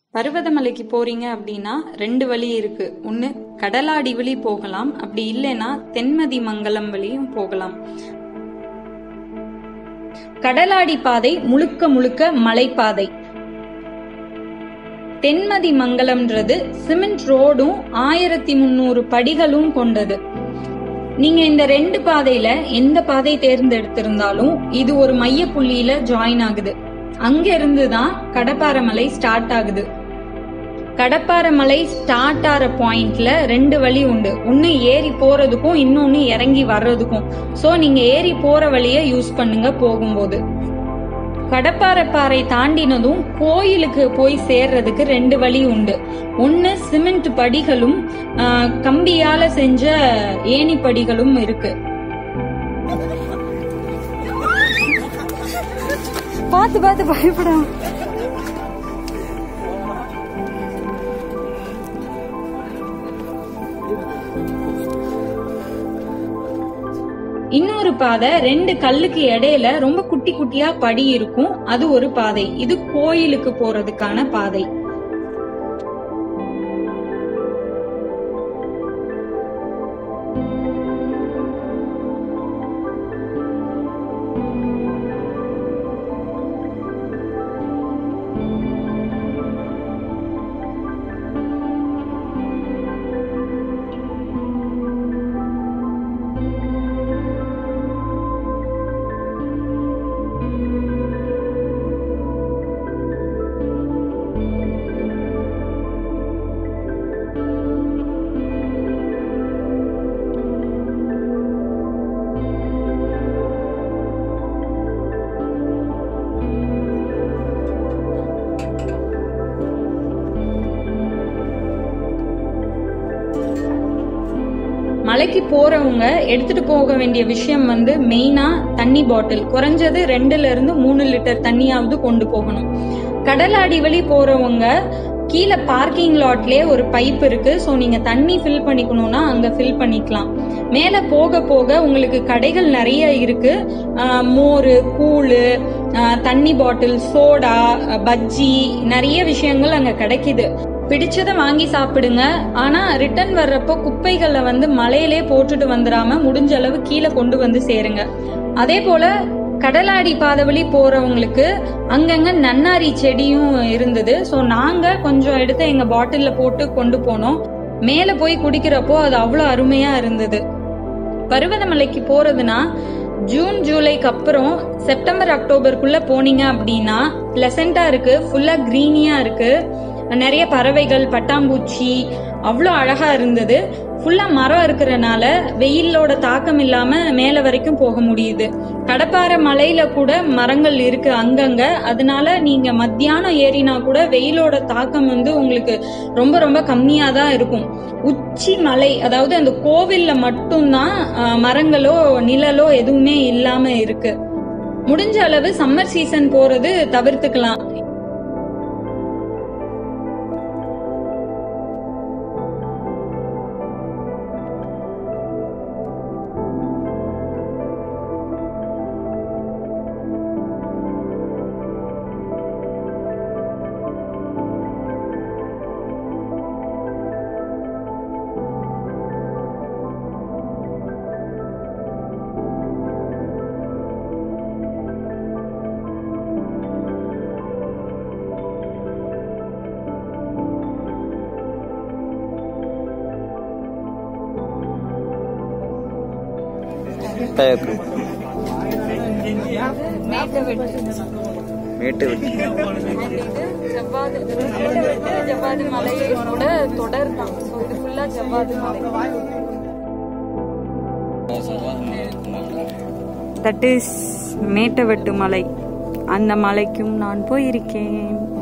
பர்வதமலைக்கு போறீங்க அப்படின்னா ரெண்டு வழி இருக்கு ஒன்று கடலாடி வழி போகலாம் அப்படி இல்லைன்னா தென்மதி மங்கலம் வழியும் போகலாம் கடலாடி பாதை முழுக்க முழுக்க மலைப்பாதை தென்மதி மங்கலம்ன்றது சிமெண்ட் ரோடும் ஆயிரத்தி முந்நூறு படிகளும் கொண்டது நீங்க இந்த ரெண்டு பாதையில எந்த பாதை தேர்ந்தெடுத்திருந்தாலும் இது ஒரு மைய புள்ளியில ஜாயின் ஆகுது அங்க இருந்து தான் கடப்பாறை மலை ஸ்டார்ட் ஆகுது கடப்பாறை மலை ஸ்டார்ட் ஆற பாயிண்ட்ல ரெண்டு வழி உண்டு ஒன்னு ஏறி போறதுக்கும் இன்னொன்னு இறங்கி வர்றதுக்கும் சோ நீங்க ஏறி போற வழிய யூஸ் பண்ணுங்க போகும்போது கடப்பாறை பாறை தாண்டினதும் கோயிலுக்கு போய் சேர்றதுக்கு ரெண்டு வழி உண்டு ஒன்னு சிமெண்ட் படிகளும் ஆஹ், கம்பியால செஞ்ச ஏணி படிகளும் இருக்கு பார்த்து பார்த்து பயப்படாம இன்னொரு பாதை ரெண்டு கல்லுக்கு இடையில ரொம்ப குட்டி குட்டியா படி இருக்கும் அது ஒரு பாதை இது கோயிலுக்கு போறதுக்கான பாதை மலைக்கு போறவங்க எடுத்துட்டு போக வேண்டிய விஷயம் வந்து மெயினா தண்ணி பாட்டில் குறைஞ்சது ரெண்டுல இருந்து மூணு லிட்டர் தண்ணியாவது கொண்டு போகணும் கடலாடி வழி போறவங்க கீழே பார்க்கிங் லாட்லயே ஒரு பைப் இருக்கு ஸோ நீங்க தண்ணி ஃபில் பண்ணிக்கணும்னா அங்க ஃபில் பண்ணிக்கலாம் மேல போக போக உங்களுக்கு கடைகள் நிறைய இருக்கு ஆஹ் மோர் கூழு ஆஹ் தண்ணி பாட்டில் சோடா அஹ் பஜ்ஜி நிறைய விஷயங்கள் அங்க கிடைக்குது பிடிச்சதை வாங்கி சாப்பிடுங்க ஆனா ரிட்டர்ன் வர்றப்போ குப்பைகளை வந்து மலையிலே போட்டுட்டு வந்துடாம முடிஞ்ச அளவு கீழே கொண்டு வந்து சேருங்க அதே போல கடலாடி பாதை வழி போறவங்களுக்கு அங்கங்க நன்னாரி செடியும் இருந்தது ஸோ நாங்க கொஞ்சம் எடுத்து எங்க பாட்டில்ல போட்டு கொண்டு போனோம் மேல போய் குடிக்கிறப்போ அது அவ்வளோ அருமையா இருந்தது பருவதமலைக்கு போறதுனா ஜூன் ஜூலைக்கு அப்புறம் செப்டம்பர் அக்டோபருக்குள்ள போனீங்க அப்படின்னா பிளசண்டா இருக்கு ஃபுல்லா கிரீனியா இருக்கு நிறைய பறவைகள் பட்டாம்பூச்சி அவ்வளோ அழகா இருந்தது ஃபுல்லா மரம் இருக்கிறனால வெயிலோட தாக்கம் இல்லாம மேல வரைக்கும் போக முடியுது கடப்பாறை மலையில கூட மரங்கள் இருக்கு அங்கங்க அதனால நீங்க மத்தியானம் ஏறினா கூட வெயிலோட தாக்கம் வந்து உங்களுக்கு ரொம்ப ரொம்ப கம்மியா தான் இருக்கும் உச்சி மலை அதாவது அந்த கோவில்ல மட்டும்தான் ஆஹ், மரங்களோ நிழலோ எதுவுமே இல்லாம இருக்கு முடிஞ்ச அளவு சம்மர் சீசன் போறது தவிர்த்துக்கலாம் டயக்கு மேட்டு வெட்டி ஜவ்வாது ஜவ்வாது மலையோட தொடர் தான் இது ஃபுல்லா ஜவ்வாது மலை தட் இஸ் மேட்டவெட்டு மலை அந்த மலைக்கும் நான் போயிருக்கேன்